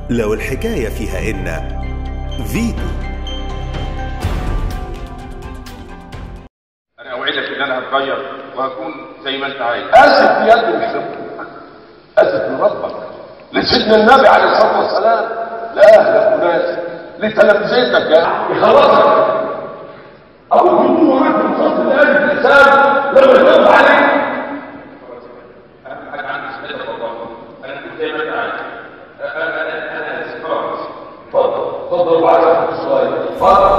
لو الحكاية فيها إن فيتو انا اوعدك ان انا هتغير وهكون زي ما انت عايز اسف يا ابني مش ربك اسف لربك لسيدنا النبي عليه الصلاه والسلام لاهلك وناس لتلامذتك يا اخي خلاص او يكونوا معاك من صوت الالف الانسان لما يرد عليك اهم حاجه عندي سمعتك والله انا كنت زي ما انت عايز انا انا انا آسف. خلاص اتفضل اتفضل وعلى السؤال اتفضل